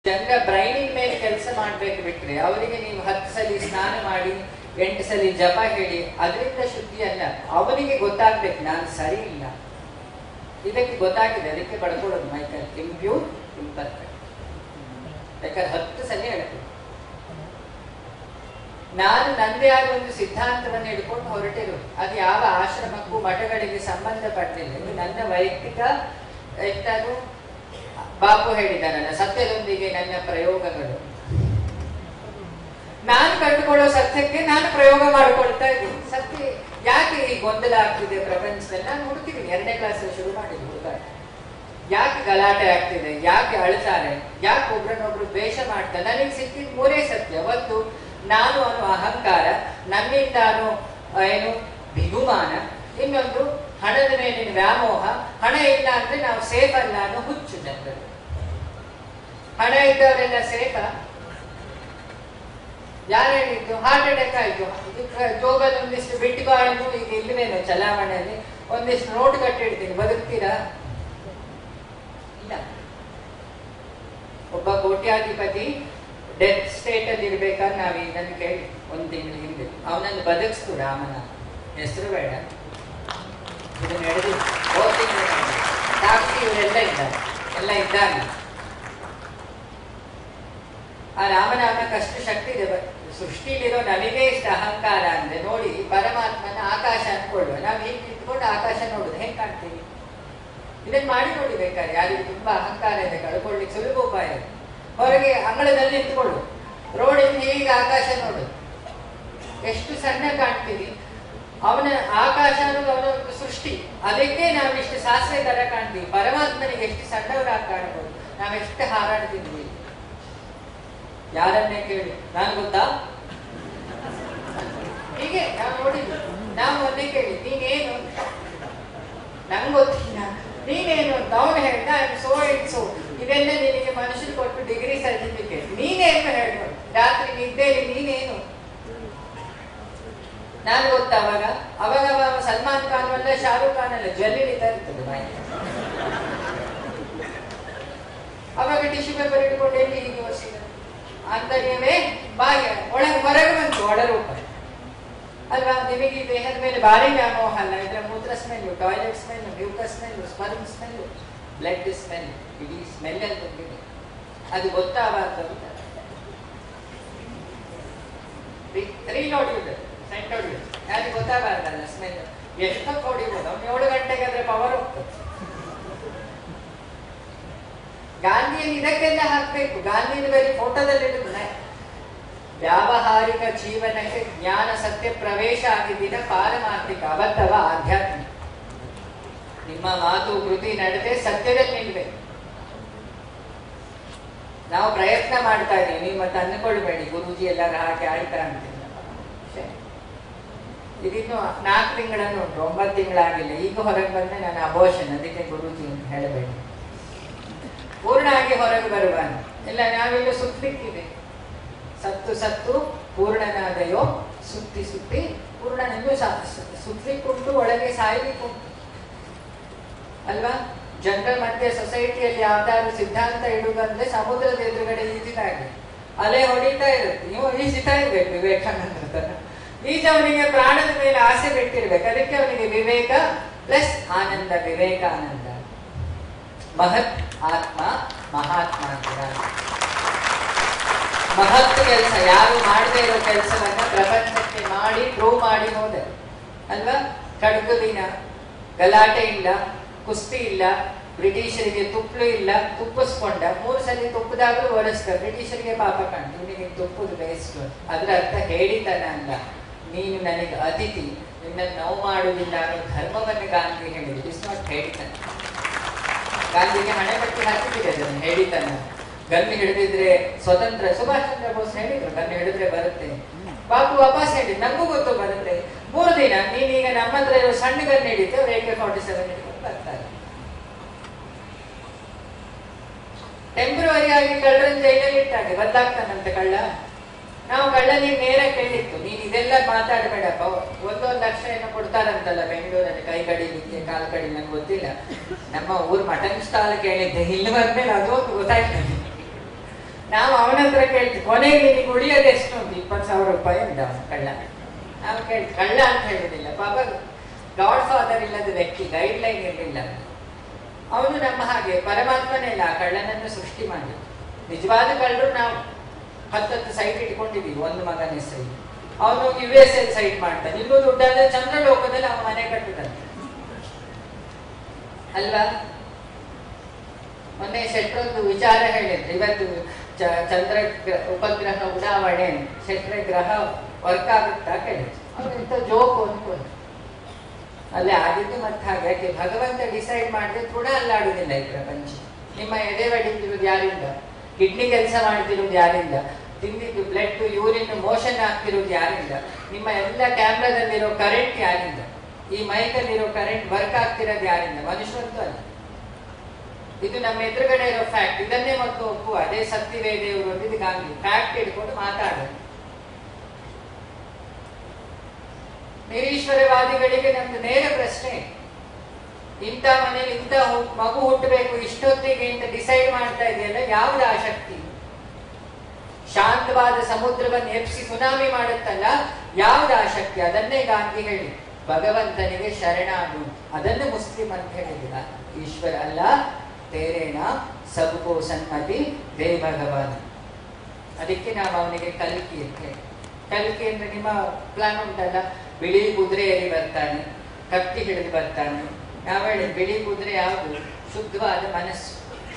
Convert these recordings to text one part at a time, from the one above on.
ಜನರ ಬ್ರೈನಿನ ಮೇಲೆ ಕೆಲಸ ಮಾಡ್ಬೇಕು ಬಿಟ್ರೆ ಅವರಿಗೆ ನೀವು ಹತ್ತು ಸಲ ಸ್ನಾನ ಮಾಡಿ ಎಂಟು ಸಲ ಜಪ ಹೇಳಿ ಅದರಿಂದ ಶುದ್ಧಿ ಅಲ್ಲ ಅವನಿಗೆ ಗೊತ್ತಾಗ್ಬೇಕು ನಾನು ಸರಿ ಇಲ್ಲ ಇದಕ್ಕೆ ಗೊತ್ತಾಗಿದೆ ಅದಕ್ಕೆ ಬಡ್ಕೊಳ್ಳೋದು ಮೈಕಲ್ ಇಂಪ್ಯೂರ್ ಇಂಪರ್ಫೆಕ್ಟ್ ಯಾಕಂದ್ರೆ ಹತ್ತು ಸಲ ಹೇಳ್ತೀನಿ ನಾನು ನಂದೇ ಆದ ಒಂದು ಸಿದ್ಧಾಂತವನ್ನು ಹಿಡ್ಕೊಂಡು ಹೊರಟಿರೋದು ಅದು ಯಾವ ಆಶ್ರಮಕ್ಕೂ ಮಠಗಳಿಗೆ ಸಂಬಂಧಪಟ್ಟಿಲ್ಲ ಇದು ನನ್ನ ವೈಯಕ್ತಿಕ ಎಂತಾದ್ರು ಬಾಪು ಹೇಳಿದ್ದಾನಲ್ಲ ಸತ್ಯದೊಂದಿಗೆ ನನ್ನ ಪ್ರಯೋಗಗಳು ನಾನು ಕಂಡುಕೊಳ್ಳೋ ಸತ್ಯಕ್ಕೆ ನಾನು ಪ್ರಯೋಗ ಮಾಡ್ಕೊಳ್ತಾ ಇದ್ದೀನಿ ಸತ್ಯ ಯಾಕೆ ಈ ಗೊಂದಲ ಆಗ್ತಿದೆ ಪ್ರಪಂಚದಲ್ಲಿ ನಾನು ಹುಡುಕಿದ್ದೀನಿ ಎರಡನೇ ಕ್ಲಾಸ್ ಶುರು ಮಾಡಿದ್ದು ಹುಡುಗಾಟ ಯಾಕೆ ಗಲಾಟೆ ಆಗ್ತಿದೆ ಯಾಕೆ ಅಳ್ತಾರೆ ಯಾಕೆ ಒಬ್ರನ್ನೊಬ್ರು ದ್ವೇಷ ಮಾಡ್ತಾರೆ ನನಗೆ ಸಿಕ್ಕಿದ ಮೂರೇ ಸತ್ಯ ಒಂದು ನಾನು ಅನ್ನೋ ಅಹಂಕಾರ ನನ್ನಿಂದ ಅನ್ನೋ ಆ, ಏನು ಬಿಗುಮಾನ ಇನ್ನೊಂದು ಹಣದ ಮೇಲಿನ ವ್ಯಾಮೋಹ ಹಣ ಇಲ್ಲ ಅಂದ್ರೆ ನಾವು ಸೇಫ್ ಅಲ್ಲ ಅನ್ನೋ ಹುಚ್ಚು ಜನರು ಹಣ ಇದ್ದವರೆಲ್ಲ ಸೇಫಾ ಯಾರು ಹೇಳಿದ್ದು ಹಾರ್ಟ್ ಅಟ್ಯಾಕ್ ಆಯ್ತು ಇದಕ್ಕೆ ಜೋಗದ ಒಂದಿಷ್ಟು ಬಿಟ್ಕಾಯಿನು ಈಗ ಇಲ್ಲವೇನೋ ಚಲಾವಣೆಯಲ್ಲಿ ಒಂದಿಷ್ಟು ನೋಟ್ ಕಟ್ಟಿಡ್ತೀನಿ ಬದುಕ್ತೀರಾ ಇಲ್ಲ ಒಬ್ಬ ಕೋಟ್ಯಾಧಿಪತಿ ಡೆತ್ ಸ್ಟೇಟ್ ಅಲ್ಲಿ ಇರ್ಬೇಕಾದ್ರೆ ನಾವು ಇದನ್ನು ಕೇಳಿ ಒಂದು ತಿಂಗಳು ಹಿಂದೆ ಅವನನ್ನು ಬದುಕಿಸ್ತು ರಾಮನ ಹೆಸರು ಬೇಡ ಇದು ನಡೆದು ಹೋದ ತಿಂಗಳು ಸಾಕ್ಷಿ ಇವರೆಲ್ಲ ಇದ್ದಾರೆ ಎಲ್ಲ ಇದ್ದಾರೆ ಆ ರಾಮನಾಮಕ್ಕೆ ಅಷ್ಟು ಶಕ್ತಿ ಇದೆ ಬ- ಸೃಷ್ಟಿಲಿರೋ ನಮಗೆ ಇಷ್ಟು ಅಹಂಕಾರ ಅಂದ್ರೆ ನೋಡಿ ಪರಮಾತ್ಮನ ಆಕಾಶ ಅನ್ಕೊಳ್ಳುವ ನಾವು ಹೀಗೆ ನಿಂತ್ಕೊಂಡು ಆಕಾಶ ನೋಡುದು ಹೆಂಗ್ ಕಾಣ್ತೀವಿ ಇದನ್ನ ಮಾಡಿ ನೋಡಿ ಬೇಕಾದ್ರೆ ಯಾರಿಗೆ ತುಂಬಾ ಅಹಂಕಾರ ಇದೆ ಕಳ್ಕೊಳ್ಳಿಕ್ಕೆ ಸುಲಭ ಉಪಾಯ ಇದೆ. ಹೊರಗೆ ಅಂಗಳದಲ್ಲಿ ನಿಂತ್ಕೊಳ್ಳು ರೋಡಿಂದ ಹೀಗೆ ಆಕಾಶ ನೋಡು ಎಷ್ಟು ಸಣ್ಣ ಕಾಣ್ತೀವಿ ಅವನ ಆಕಾಶ ಅನ್ನೋದು ಅವನ ಒಂದು ಸೃಷ್ಟಿ ಅದಕ್ಕೆ ನಾವು ಇಷ್ಟು ಸಾಸಿವೆ ತರ ಕಾಣ್ತೀವಿ ಪರಮಾತ್ಮನಿಗೆ ಎಷ್ಟು ಸಣ್ಣವರಾಗಿ ಕಾಣಬಹುದು ನಾವೆಷ್ಟು ಹಾರಾಡ್ತಿದ್ವಿ ಯಾರನ್ನೇ ಕೇಳಿ ನಾನು ಗೊತ್ತಾ ಹೀಗೆ ನಾವು ನೋಡಿದ್ವಿ ನಾವು ಒಂದೇ ಕೇಳಿ ನೀನೇನು ನಂಗೆ ಗೊತ್ತಿಲ್ಲ ನೀನೇನು ಅಂತ ಅವನು ಹೇಳ್ದ ಸೋ ಇಟ್ ಸೋ ಇದೆಲ್ಲ ನಿನಗೆ ಮನುಷ್ಯರು ಕೊಟ್ಟು ಡಿಗ್ರಿ ಸರ್ಟಿಫಿಕೇಟ್ ನೀನೇನು ಹೇಳು ರಾತ್ರಿ ನಿದ್ದೆಯಲ್ಲಿ ನೀನೇನು ನಾನು ಗೊತ್ತಾ ಅವಾಗ ಅವಾಗ ಅವ ಸಲ್ಮಾನ್ ಖಾನ್ ಅಲ್ಲ ಶಾರುಖ್ ಖಾನ್ ಅಲ್ಲ ಜಲ್ಲಿಡಿತಾ ಇರ್ತದೆ ಬಾಯಿ ಅವಾಗ ಟಿಶ್ಯೂ ಪೇಪರ್ ಇಟ್ಕೊಂಡು ಎಲ್ಲಿ ಹೀಗೆ ಒರೆಸಿದ ಅಂತರ್ಯವೇ ಬಾಹ್ಯ ಒಳಗೆ ಹೊರಗೆ ಬಂತು ಒಳರೂಪ ಅಲ್ವಾ ನಿಮಗೆ ಈ ದೇಹದ ಮೇಲೆ ಭಾರಿ ವ್ಯಾಮೋಹ ಅಲ್ಲ ಇದರ ಮೂತ್ರ smell toilet smell mucus smell sperm smell blood smell ಇಡೀ ಸ್ಮೆಲ್ ಅಂತ ಬಂದಿದೆ ಅದು ಗೊತ್ತಾಗಬಾರ್ದು ಅಂತ ರೀಲ್ ಹೊಡಿಯುದು ಸೆಂಟ್ ಹೊಡಿಯುದು ಯಾರಿಗೆ ಗೊತ್ತಾಗಬಾರ್ದಲ್ಲ ಸ್ಮೆಲ್ ಎಷ್ಟೊತ್ತು ಹೊಡಿಬೋದು ಅವ್ನು ಏಳು ಗಂಟೆಗೆ ಆದ್ರೆ ಪವರ್ ಹೋಗ್ತದೆ ಗಾಂಧಿಯನ್ನು ಇದಕ್ಕೆಲ್ಲ ಹಾಕ್ಬೇಕು ಗಾಂಧಿನ ಬರೀ ಫೋಟೋದಲ್ಲಿ ಇಡುದು ವ್ಯಾವಹಾರಿಕ ಜೀವನಕ್ಕೆ ಜ್ಞಾನ ಸತ್ಯ ಪ್ರವೇಶ ಆಗಿದ್ದಿನ ಪಾರಮಾರ್ಥಿಕ ಅಬದ್ಧವ ಆಧ್ಯಾತ್ಮಿಕ ನಿಮ್ಮ ಮಾತು ಕೃತಿ ನಡತೆ ಸತ್ಯದಲ್ಲಿ ನಿಲ್ಬೇಕು ನಾವು ಪ್ರಯತ್ನ ಮಾಡ್ತಾ ಇದೀವಿ ನೀವು ಮತ್ತೆ ಅಂದ್ಕೊಳ್ಬೇಡಿ ಗುರೂಜಿ ಎಲ್ಲಾರು ಹಾಕಿ ಆಡ್ತಾ ಅಂತಿಲ್ಲ ಛೆ. ಇದಿನ್ನು ನಾಲ್ಕು ತಿಂಗಳನ್ನು ಉಂಟು ಒಂಬತ್ತು ತಿಂಗಳಾಗಿಲ್ಲ ಈಗ ಹೊರಗೆ ಬಂದ್ರೆ ನಾನು ಅಬೋಷನ್ ಅದಕ್ಕೆ ಗುರೂಜಿ ಅಂತ ಹೇಳಬೇಡಿ ಪೂರ್ಣ ಆಗಿ ಹೊರಗೆ ಬರುವ ಇಲ್ಲ ನಾವೆಲ್ಲ ಸುತ್ತಲಿಕ್ಕಿದೆ ಸತ್ತು ಸತ್ತು ಪೂರ್ಣನಾದಯೋ ಸುತ್ತಿ ಸುತ್ತಿ ಪೂರ್ಣನೆಂದು ಸುತ್ತಲಿಕ್ಕುಂಟು ಒಳಗೆ ಸಾಯಲಿಕ್ಕುಂಟು ಅಲ್ವಾ ಜನರ ಮಧ್ಯೆ ಸೊಸೈಟಿಯಲ್ಲಿ ಯಾವ್ದಾದ್ರು ಸಿದ್ಧಾಂತ ಇಡುವುದಂದ್ರೆ ಸಮುದ್ರದ ಎದುರುಗಡೆ ಈಜಿದಾಗೆ ಅಲೆ ಹೊಡಿತಾ ಇರುತ್ತೆ ನೀವು ಈಜಿತಾ ಇರ್ಬೇಕು ವಿವೇಕಾನಂದ ತರ ಈಜ ಅವನಿಗೆ ಪ್ರಾಣದ ಮೇಲೆ ಆಸೆ ಬಿಟ್ಟಿರ್ಬೇಕು ಅದಕ್ಕೆ ಅವನಿಗೆ ವಿವೇಕ ಪ್ಲಸ್ ಆನಂದ ವಿವೇಕಾನಂದ ಮಹತ್ ಆತ್ಮ ಮಹಾತ್ಮ ಅಂತೀರ ಮಹತ್ ಕೆಲಸ ಯಾರು ಮಾಡದೇ ಇರೋ ಕೆಲಸವನ್ನ ಪ್ರಪಂಚಕ್ಕೆ ಮಾಡಿ ಪ್ರೂವ್ ಮಾಡಿ ಹೋದೆ ಅಲ್ವಾ ಕಡುಕು ದಿನ ಗಲಾಟೆ ಇಲ್ಲ ಕುಸ್ತಿ ಇಲ್ಲ ಬ್ರಿಟಿಷರಿಗೆ ತುಪ್ಪಲು ಇಲ್ಲ ತುಪ್ಪಿಸ್ಕೊಂಡ ಮೂರು ಸಲ ತುಪ್ಪದಾಗಲೂ ಒರೆಸ್ತ ಬ್ರಿಟಿಷರಿಗೆ ಪಾಪ ಕಂಡು ಇವನಿಗೆ ತುಪ್ಪದ ವೇಸ್ಟ್ ಅದ್ರ ಅರ್ಥ ಹೇಳಿತನ ಅಲ್ಲ ನೀನು ನನಗೆ ಅತಿಥಿ ನಿನ್ನ ನೋವು ಮಾಡುವುದಿಲ್ಲ ಅನ್ನೋ ಧರ್ಮವನ್ನು ಗಾಂಧಿ ಹೇಳಿದ್ರು ಇಟ್ಸ್ ನಾಟ್ ಹೇಳಿತನ ಗಾಂಧಿಗೆ ಹಣೆ ಪಟ್ಟಿ ಹಾಕಿಬಿಟ್ಟಿದೆ ಅದನ್ನು ಹೇಳಿತನ ಗನ್ ಹಿಡಿದಿದ್ರೆ ಸ್ವತಂತ್ರ ಸುಭಾಷ್ ಚಂದ್ರ ಬೋಸ್ ಹೇಳಿದ್ರು ಗನ್ ಹಿಡಿದ್ರೆ ಬರುತ್ತೆ ಬಾಪು ವಾಪಸ್ ಹೇಳಿ ನಂಗೂ ಗೊತ್ತು ಬರುತ್ತೆ ಮೂರು ದಿನ ನೀನೀಗ ನಮ್ಮ ಹತ್ರ ಇರೋ ಸಣ್ಣ ಗನ್ ಹಿಡಿತು ಅವ್ರು ಎ ಕೆ ಫಾರ್ಟಿ ಸೆವೆನ್ ಹಿಡ್ಕೊಂಡು ಬರ್ತಾರೆ ಟೆಂಪ್ರವರಿ ಆಗಿ ಕಳ್ಳರನ್ನ ಜೈಲಲ್ಲಿ ಇಟ್ಟಾಗೆ ಬದಲಾಗ್ತಾನಂತೆ ಕಳ್ಳ ನಾವು ಕಳ್ಳನಿಗೆ ನೇರ ಕೇಳಿತ್ತು ನೀನ್ ಇದೆಲ್ಲ ಮಾತಾಡಬೇಡಪ್ಪ ಒಂದೊಂದು ಲಕ್ಷ ಏನೋ ಕೊಡ್ತಾರಂತಲ್ಲ ಬೆಂಗಳೂರಲ್ಲಿ ಕೈ ಕಡಿಲಿಕ್ಕೆ ಕಾಲು ಕಡಿ ನಂಗೆ ಗೊತ್ತಿಲ್ಲ ನಮ್ಮ ಊರ್ ಮಟನ್ ಸ್ಟಾಲ್ ಕೇಳಿದ್ದೆ ಇಲ್ಲಿ ಬಂದ್ಮೇಲೆ ಅದು ಒಂದು ಗೊತ್ತಾಯ್ತು ನನಗೆ. ನಾವು ಅವನ ಹತ್ರ ಕೇಳ್ತೀವಿ ಕೊನೆಗೆ ನಿನಗೆ ಉಳಿಯೋದು ಎಷ್ಟು ಅಂತ ಇಪ್ಪತ್ತು ಸಾವಿರ ರೂಪಾಯಿ ಅಂದ ಅವನು ಕಳ್ಳ ನಾವು ಕೇಳ್ತೀವಿ ಕಳ್ಳ ಅಂತ ಹೇಳುದಿಲ್ಲ ಪಾಪ ಗಾಡ್ ಫಾದರ್ ಇಲ್ಲದ ವ್ಯಕ್ತಿ ಗೈಡ್ ಲೈನ್ ಇರಲಿಲ್ಲ ಅವನು ನಮ್ಮ ಹಾಗೆ ಪರಮಾತ್ಮನೇ ಇಲ್ಲ ಆ ಕಳ್ಳನನ್ನು ಸೃಷ್ಟಿ ಮಾಡಿ ನಿಜವಾದ ಕಳ್ಳರು ನಾವು ಹತ್ತತ್ತು ಸೈಟ್ ಇಟ್ಕೊಂಡಿದ್ದೀವಿ ಒಂದು ಮಗನ ಹೆಸರಿಗೆ ಅವನು ಯು ಎಸ್ ಎಲ್ ಸೈಟ್ ಮಾಡ್ತಾನೆ ಇಲ್ಲೂ ದುಡ್ಡಾದ್ರೆ ಚಂದ್ರಲೋಕದಲ್ಲಿ ಅವನ ಮನೆ ಕಟ್ಟುದಂತೆ ಅಲ್ವಾ ಮೊನ್ನೆ ಶೆಟ್ರೊಂದು ವಿಚಾರ ಹೇಳಿದ್ರು ಇವತ್ತು ಚ- ಚಂದ್ರ ಗ್ರ- ಉಪಗ್ರಹ ಉಡಾವಣೆ ಶೆಟ್ರ ಗ್ರಹ ವರ್ಕ್ ಆಗುತ್ತಾ ಕೇಳಿದ್ರು ಅವ್ರಿಂತ ಜೋಕು ಅನ್ಕೊಂಡು ಅಲ್ಲೇ ಆಗಿದ್ದು ಮತ್ತೆ ಹಾಗೆ ಯಾಕೆ ಭಗವಂತ ಡಿಸೈಡ್ ಮಾಡಿದ್ರೆ ತೃಣ ಅಲ್ಲಾಡುದಿಲ್ಲ ಈ ಪ್ರಪಂಚ ನಿಮ್ಮ ಎದೆ ಹೊಡಿತಿರೋದು ಯಾರಿಂದ ಕಿಡ್ನಿ ಕೆಲಸ ಮಾಡ್ತಿರೋದು ಯಾರಿಂದ ತಿಂದಿದ್ದು ಬ್ಲಡ್ ಯೂರಿನ್ ಮೋಷನ್ ಆಗ್ತಿರೋದು ಯಾರಿಂದ ನಿಮ್ಮ ಎಲ್ಲ ಕ್ಯಾಮ್ರಾದಲ್ಲಿರೋ ಕರೆಂಟ್ ಯಾರಿಂದ ಈ ಮೈಕಲ್ಲಿರೋ ಕರೆಂಟ್ ವರ್ಕ್ ಆಗ್ತಿರೋದು ಯಾರಿಂದ ಮನುಷ್ಯರಂತೂ ಅಲ್ಲ ಇದು ನಮ್ಮ ಎದುರುಗಡೆ ಇರೋ ಫ್ಯಾಕ್ಟ್ ಇದನ್ನೇ ಮತ್ತು ಒಪ್ಪು ಅದೇ ಸತ್ಯವೇ ದೇವರು ಅಂದಿದ್ದು ಗಾಂಧಿ ಫ್ಯಾಕ್ಟ್ ಹಿಡ್ಕೊಂಡು ಮಾತಾಡೋದು ನಿರೀಶ್ವರವಾದಿಗಳಿಗೆ ನಮ್ದು ನೇರ ಪ್ರಶ್ನೆ ಇಂಥ ಮನೇಲಿ ಇಂಥ ಹು- ಮಗು ಹುಟ್ಟಬೇಕು ಇಷ್ಟೊತ್ತಿಗೆ ಅಂತ ಡಿಸೈಡ್ ಮಾಡ್ತಾ ಇದೆಯಲ್ಲ ಯಾವ್ದು ಆ ಶಕ್ತಿ ಶಾಂತವಾದ ಸಮುದ್ರವನ್ನು ಎಪ್ಸಿ ಸುನಾಮಿ ಮಾಡುತ್ತಲ್ಲ ಯಾವ್ದು ಆ ಶಕ್ತಿ ಅದನ್ನೇ ಗಾಂಧಿ ಹೇಳಿ ಭಗವಂತನಿಗೆ ಶರಣಾಗು ಅದನ್ನು ಮುಸ್ಲಿಂ ಅಂತ ಹೇಳಿದಿರ ಈಶ್ವರ ಅಲ್ಲ ತೇರೇನ ಸಬ್ಕೋ ಸನ್ಮತಿ ದೇ ಭಗವಾನ್ ಅದಕ್ಕೆ ನಾವು ಅವನಿಗೆ ಕಲ್ಕಿ ಅಂತ ಹೇಳಿ ಕಲ್ಕಿ ಅಂದ್ರೆ ನಿಮ್ಮ ಪ್ಲಾನ್ ಉಂಟಲ್ಲ ಬಿಳಿ ಕುದುರೆಯಲ್ಲಿ ಬರ್ತಾನೆ ಕತ್ತಿ ಹಿಡಿದು ಬರ್ತಾನೆ ನಾವು ಹೇಳಿ ಬಿಳಿ ಕುದುರೆ ಯಾವುದು ಶುದ್ಧವಾದ ಮನಸ್ಸು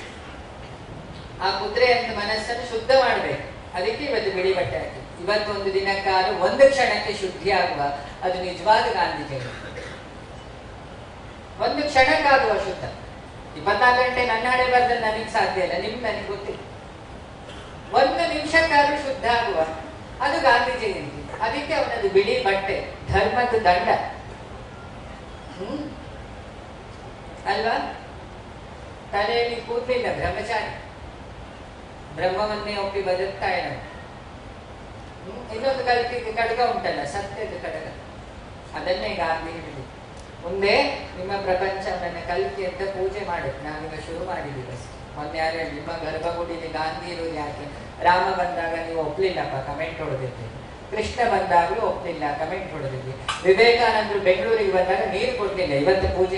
ಆ ಕುದುರೆ ಅಂತ ಮನಸ್ಸನ್ನು ಶುದ್ಧ ಮಾಡ್ಬೇಕು ಅದಕ್ಕೆ ಇವತ್ತು ಬಿಳಿ ಬಟ್ಟೆ ಹಾಕಿ ಇವತ್ತು ಒಂದು ದಿನಕ್ಕಾರು ಒಂದು ಕ್ಷಣಕ್ಕೆ ಶುದ್ಧಿ ಆಗುವ ಅದು ನಿಜವಾದ ಗಾಂಧಿ ಜಯಂತಿ ಒಂದು ಕ್ಷಣಕ್ಕಾಗುವ ಶುದ್ಧ ಇಪ್ಪತ್ನಾಲ್ಕು ಗಂಟೆ ನನ್ನ ಹಣೆ ಬರ್ದಲ್ಲಿ ನನಗೆ ಸಾಧ್ಯ ಇಲ್ಲ ನಿಮ್ ನನಗೆ ಗೊತ್ತಿಲ್ಲ ಒಂದು ನಿಮಿಷಕ್ಕಾದ್ರೂ ಶುದ್ಧ ಆಗುವ ಅದು ಗಾಂಧಿ ಜಯಂತಿ ಅದಕ್ಕೆ ಅವನದು ಬಿಳಿ ಬಟ್ಟೆ ಧರ್ಮದ ದಂಡ ಹ್ಮ್ ಅಲ್ವಾ ತಲೆಯಲ್ಲಿ ಕೂದಲಿಲ್ಲ ಬ್ರಹ್ಮಚಾರಿ ಬ್ರಹ್ಮವನ್ನೇ ಒಪ್ಪಿ ಬದುಕ್ತಾ ಇರೋನು ಹ್ಮ್? ಇನ್ನೊಂದು ಕಲ್ಪಿಗೆ ಖಡ್ಗ ಉಂಟಲ್ಲ ಸತ್ಯದ ಖಡ್ಗ ಅದನ್ನೇ ಗಾಂಧಿ ಹಿಡಿದು ಮುಂದೆ ನಿಮ್ಮ ಪ್ರಪಂಚವನ್ನ ಕಲ್ಕಿ ಅಂತ ಪೂಜೆ ಮಾಡಿ ನಾವೀಗ ಶುರು ಮಾಡಿದ್ದೀವಿ ಅಷ್ಟೇ. ಮೊನ್ನೆ ಯಾರು ಹೇಳಿ, ನಿಮ್ಮ ಗರ್ಭಗುಡಿಲಿ ಗಾಂಧಿ ಇರೋದು ಯಾಕೆ ರಾಮ ಬಂದಾಗ ನೀವು ಒಪ್ಲಿಲ್ಲಪ್ಪ ಕಮೆಂಟ್ ಹೊಡೆದಿದ್ರಿ ಕೃಷ್ಣ ಬಂದಾಗಲೂ ಒಪ್ಲಿಲ್ಲ ಕಮೆಂಟ್ ಹೊಡೆದಿದ್ವಿ ವಿವೇಕಾನಂದರು ಬೆಂಗಳೂರಿಗೆ ಬಂದಾಗ ನೀರು ಕೊಡ್ಲಿಲ್ಲ ಇವತ್ತು ಪೂಜೆ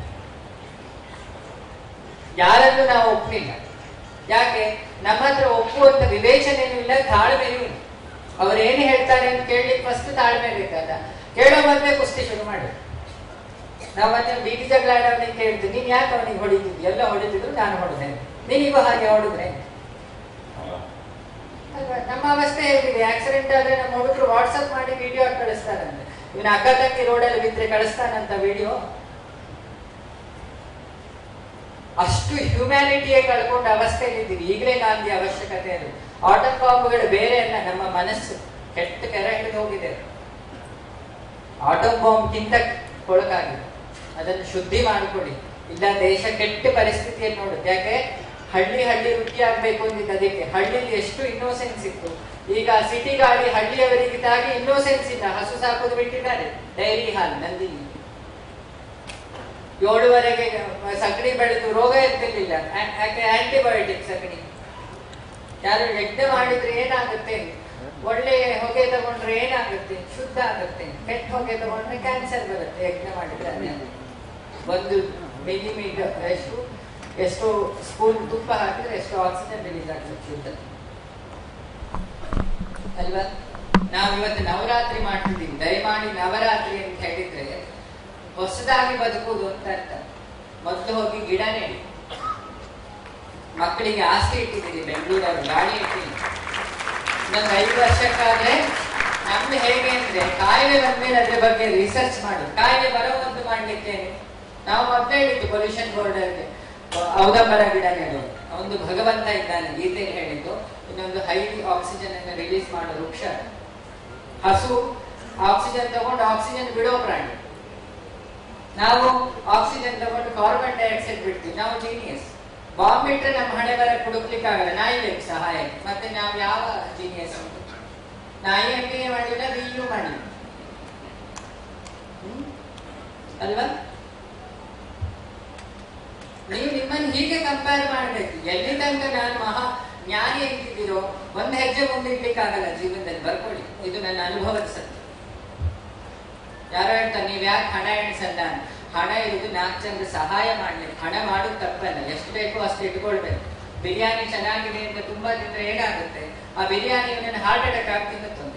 ಯಾರನ್ನು ನಾವು ಒಪ್ಪಲಿಲ್ಲ ಯಾಕೆ ನಮ್ಮ ಹತ್ರ ಒಪ್ಪುವಂತ ವಿವೇಚನೆನೂ ಇಲ್ಲ ತಾಳ್ಮೆನೂ ಇಲ್ಲ ಅವ್ರೇನು ಹೇಳ್ತಾರೆ ಅಂತ ಕೇಳಲಿಕ್ಕೆ ಫಸ್ಟ್ ತಾಳ್ಮೆ ಬೇಕಲ್ಲ ಕೇಳೋ ಮೊದಲೇ ಕುಸ್ತಿ ಶುರು ಮಾಡಿ ನಾವು ಮತ್ತೆ ಬೀದಿ ಜಗಳ ಆಡೋನಿಗೆ ಕೇಳ್ತೀವಿ ನೀನ್ ಯಾಕೆ ಅವನಿಗೆ ಹೊಡಿತಿದ್ದಿ ಎಲ್ಲ ಹೊಡಿತಿದ್ರು ನಾನು ಹೊಡೆದೆ ನೀನಿಗೂ ಹಾಗೆ ಹೊಡೆದ್ರೆ ಅಲ್ವಾ? ನಮ್ಮ ಅವಸ್ಥೆ ಹೇಗಿದೆ ಆಕ್ಸಿಡೆಂಟ್ ಆದ್ರೆ ನಮ್ಮ ಹುಡುಗರು ವಾಟ್ಸಪ್ ಮಾಡಿ ವಿಡಿಯೋ ಕಳಿಸ್ತಾರಂತೆ ಇವನ ಅಕ್ಕ ತಂಗಿ ರೋಡಲ್ಲಿ ಬಿದ್ರೆ ಕಳಿಸ್ತಾನಂತ ವಿಡಿಯೋ ಅಷ್ಟು ಹ್ಯುಮ್ಯಾನಿಟಿಯೇ ಕಳ್ಕೊಂಡ ಅವಸ್ಥೆಯಲ್ಲಿ ಇದ್ದೀವಿ ಈಗಲೇ ಗಾಂಧಿ ಅವಶ್ಯಕತೆ ಅದು ಆಟಮ್ ಬಾಂಬ್ಗಳು ಬೇರೆ ಅಲ್ಲ ನಮ್ಮ ಮನಸ್ಸು ಕೆಟ್ಟ ಕೆರೆ ಹಿಡಿದು ಹೋಗಿದೆ ಆಟಮ್ ಬಾಂಬ್ಗಿಂತ ಕೊಳಕಾಗಿದೆ ಅದನ್ನು ಶುದ್ಧಿ ಮಾಡಿಕೊಡಿ ಇಲ್ಲ ದೇಶ ಕೆಟ್ಟ ಪರಿಸ್ಥಿತಿಯಲ್ಲಿ ನೋಡುತ್ತೆ ಯಾಕೆ ಹಳ್ಳಿ ಹಳ್ಳಿ ವೃತ್ತಿ ಆಗ್ಬೇಕು ಅಂದಿದ್ದು ಅದಕ್ಕೆ ಹಳ್ಳಿಲಿ ಎಷ್ಟು ಇನ್ನೋಸೆನ್ಸ್ ಇತ್ತು ಈಗ ಸಿಟಿ ಗಾಡಿ ಹಳ್ಳಿಯವರಿಗಿದ್ದಾಗಿ ಇನ್ನೋಸೆನ್ಸ್ ಇಲ್ಲ ಹಸು ಸಾಕೋದು ಬಿಟ್ಟಿದ್ದಾರೆ ಡೈರಿ ಹಾಲ್ ನಂದಿನಿ ಏಳುವರೆಗೆ ಸಗಣಿ ಬೆಳೆದು ರೋಗ ಇರ್ತಿರ್ಲಿಲ್ಲ ಆ- ಯಾಕೆ ಆಂಟಿಬಯೋಟಿಕ್ ಸಗಣಿ ಯಾರು ಯಜ್ಞ ಮಾಡಿದ್ರೆ ಏನಾಗುತ್ತೆ ಒಳ್ಳೆ ಹೊಗೆ ತಗೊಂಡ್ರೆ ಏನಾಗುತ್ತೆ ಶುದ್ಧ ಆಗುತ್ತೆ ಕೆಟ್ಟ ಹೊಗೆ ತಗೊಂಡ್ರೆ ಕ್ಯಾನ್ಸರ್ ಬರುತ್ತೆ ಯಜ್ಞ ಮಾಡಿದ್ರೆ ಅದೇ. ಒಂದು ಮಿಲಿಮೀಟರ್ ಎಷ್ಟು ಎಷ್ಟು ಸ್ಪೂನ್ ತುಪ್ಪ ಹಾಕಿದ್ರೆ ಎಷ್ಟು ಆಕ್ಸಿಜನ್ ರಿಲೀಸ್ ಆಗ್ತದೆ ಶುದ್ಧ ಅಲ್ವಾ ನಾವು ಇವತ್ತು ನವರಾತ್ರಿ ಮಾಡ್ತಿದ್ದೀವಿ ದಯಮಾಡಿ ನವರಾತ್ರಿ ಅಂತ ಹೇಳಿದ್ರೆ ಹೊಸದಾಗಿ ಬದುಕುವುದು ಅಂತ ಅರ್ಥ ಮೊದಲು ಹೋಗಿ ಗಿಡ ನೆಡಿ ಮಕ್ಕಳಿಗೆ ಆಸ್ತಿ ಇಟ್ಟಿದ್ದೀರಿ ಬೆಂಗಳೂರಲ್ಲಿ ಗಾಳಿ ಇಟ್ಟಿದ್ದೀನಿ ಇನ್ನೊಂದು ಐದು ವರ್ಷಕ್ಕಾದ್ರೆ ನಮ್ದು ಹೇಗೆ ಅಂದ್ರೆ ಕಾಯಿಲೆ ಬಂದ್ಮೇಲೆ ಅದ್ರ ಬಗ್ಗೆ ರಿಸರ್ಚ್ ಮಾಡುದು ಕಾಯಿಲೆ ಬರೋವಂತು ಮಾಡ್ಲಿಕ್ಕೆ ನಾವು ಮೊದಲೇ ಹೇಳಿದ್ದು ಪೊಲ್ಯೂಷನ್ ಬೋರ್ಡ್ ಅಲ್ಲಿ ಔದಂಬರ ಗಿಡ ನೆಡೋದು ಒಂದು ಭಗವಂತ ಇದ್ದಾನೆ ಗೀತೆಯಲ್ಲಿ ಹೇಳಿದ್ದು ಇನ್ನೊಂದು ಹೈ ಆಕ್ಸಿಜನ್ ಅನ್ನು ರಿಲೀಸ್ ಮಾಡೋ ವೃಕ್ಷ ಹಸು ಆಕ್ಸಿಜನ್ ತಗೊಂಡು ಆಕ್ಸಿಜನ್ ಬಿಡೋ ಪ್ರಾಣಿ ನಾವು ಆಕ್ಸಿಜನ್ ತಗೊಂಡು ಕಾರ್ಬನ್ ಡೈಆಕ್ಸೈಡ್ ಬಿಡ್ತೀವಿ ನಾವು ಜೀನಿಯಸ್ ಬಾಂಬ್ ಇಟ್ರೆ ನಮ್ಮ ಹಣೆ ಬರ ಕುಡುಕ್ಲಿಕ್ಕೆ ಆಗಲ್ಲ ನಾಯಿ ಬೇಕು ಸಹಾಯ ಮತ್ತೆ ನಾವು ಯಾವ ಜೀನಿಯಸ್ ನಾಯಿ ಹಟ್ಟಿಗೆ ಮಾಡಿಲ್ಲ ಬಿಯು ಮಾಡಿಲ್ಲ ಹ್ಮ್? ಅಲ್ವಾ ನೀವು ನಿಮ್ಮನ್ನು ಹೀಗೆ ಕಂಪೇರ್ ಮಾಡ್ಬೇಕು ಎಲ್ಲಿ ತನಕ ನಾನು ಮಹಾ ಜ್ಞಾನಿ ಅಂತಿದ್ದೀರೋ ಒಂದು ಹೆಜ್ಜೆ ಮುಂದಿಡ್ಲಿಕ್ಕಾಗಲ್ಲ ಜೀವನದಲ್ಲಿ ಬರ್ಕೊಳ್ಳಿ ಇದು ನನ್ನ ಅನುಭವದ ಸತ್ಯ ಯಾರೋ ಹೇಳ್ತಾರೆ ನೀವ್ ಯಾಕೆ ಹಣ ಎಣಿಸಲ್ಲ ಅಂತ. ಹಣ ಇರುವುದು ನಾಲ್ಕು ಜನರಿಗೆ ಸಹಾಯ ಮಾಡ್ಲಿಕ್ಕೆ ಹಣ ಮಾಡೋದು ತಪ್ಪಲ್ಲ ಎಷ್ಟು ಬೇಕೋ ಅಷ್ಟು ಇಟ್ಕೊಳ್ಬೇಕು ಬಿರಿಯಾನಿ ಚೆನ್ನಾಗಿದೆ ಅಂತ ತುಂಬಾ ತಿಂದ್ರೆ ಏನಾಗುತ್ತೆ ಆ ಬಿರಿಯಾನಿ ನನ್ನ ಹಾರ್ಟ್ ಅಟ್ಯಾಕ್ ಆಗ್ತಿದ್ದ